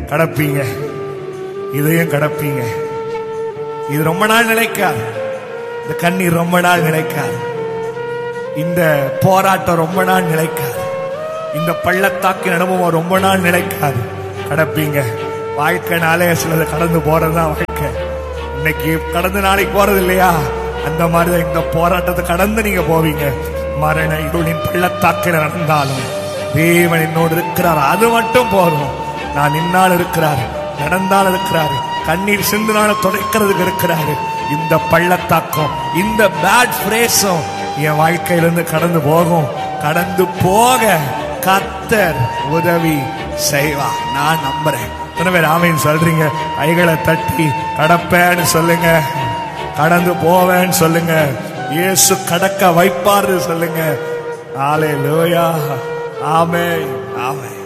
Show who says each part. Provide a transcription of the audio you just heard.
Speaker 1: கடப்பீங்க இதையும் கடப்பீங்க இது ரொம்ப நாள் நிலைக்காது இந்த கண்ணீர் ரொம்ப நாள் நிலைக்காது இந்த போராட்டம் ரொம்ப நாள் நிலைக்காது இந்த பள்ளத்தாக்கின் அனுபவம் ரொம்ப நாள் நிலைக்காது கடப்பீங்க வாழ்க்கைனாலே சிலது கடந்து போறதுதான் வாழ்க்கை இன்னைக்கு கடந்து நாளைக்கு போறது இல்லையா அந்த மாதிரிதான் இந்த போராட்டத்தை கடந்து நீங்க போவீங்க மரண இருளின் பள்ளத்தாக்கில் நடந்தாலும் தேவன் என்னோடு இருக்கிறார் அது மட்டும் போதும் நான் நின்னால் இருக்கிறார் நடந்தால் இருக்கிறாரு கண்ணீர் சிந்துனால துடைக்கிறதுக்கு இருக்கிறாரு இந்த பள்ளத்தாக்கம் இந்த பேட் பிரேஸும் என் வாழ்க்கையிலிருந்து கடந்து போகும் கடந்து போக கத்தர் உதவி செய்வா நான் நம்புறேன் எத்தனை பேர் ஆமைன்னு சொல்றீங்க கைகளை தட்டி கடப்பேன்னு சொல்லுங்க கடந்து போவேன்னு சொல்லுங்க இயேசு கடக்க வைப்பாரு சொல்லுங்க ஆலே லோயா ஆமே ஆமே